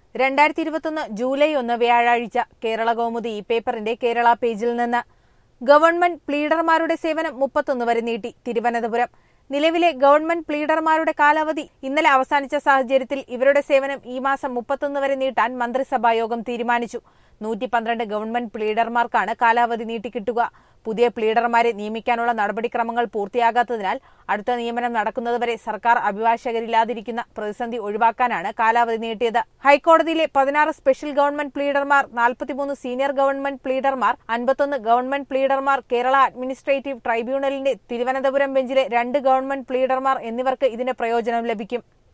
രണ്ടായിരത്തി ഇരുപത്തൊന്ന് ജൂലൈ ഒന്ന് വ്യാഴാഴ്ച കേരള കൗമുദി ഈ പേപ്പറിന്റെ കേരള പേജിൽ നിന്ന് ഗവൺമെന്റ് പ്ലീഡർമാരുടെ സേവനം മുപ്പത്തൊന്ന് വരെ നീട്ടി തിരുവനന്തപുരം നിലവിലെ ഗവൺമെന്റ് പ്ലീഡർമാരുടെ കാലാവധി ഇന്നലെ അവസാനിച്ച സാഹചര്യത്തിൽ ഇവരുടെ സേവനം ഈ മാസം മുപ്പത്തൊന്ന് വരെ നീട്ടാൻ മന്ത്രിസഭായോഗം തീരുമാനിച്ചു നൂറ്റി പന്ത്രണ്ട് ഗവൺമെന്റ് പ്ലീഡർമാർക്കാണ് കാലാവധി നീട്ടിക്കിട്ടുക പുതിയ പ്ലീഡർമാരെ നിയമിക്കാനുള്ള നടപടിക്രമങ്ങൾ പൂർത്തിയാകാത്തതിനാൽ അടുത്ത നിയമനം നടക്കുന്നതുവരെ സർക്കാർ അഭിഭാഷകരില്ലാതിരിക്കുന്ന പ്രതിസന്ധി ഒഴിവാക്കാനാണ് കാലാവധി നീട്ടിയത് ഹൈക്കോടതിയിലെ പതിനാറ് സ്പെഷ്യൽ ഗവൺമെന്റ് പ്ലീഡർമാർ നാൽപ്പത്തിമൂന്ന് സീനിയർ ഗവൺമെന്റ് പ്ലീഡർമാർ അൻപത്തൊന്ന് ഗവൺമെന്റ് പ്ലീഡർമാർ കേരള അഡ്മിനിസ്ട്രേറ്റീവ് ട്രൈബ്യൂണലിന്റെ തിരുവനന്തപുരം ബെഞ്ചിലെ രണ്ട് ഗവൺമെന്റ് പ്ലീഡർമാർ എന്നിവർക്ക് ഇതിന്റെ പ്രയോജനം ലഭിക്കും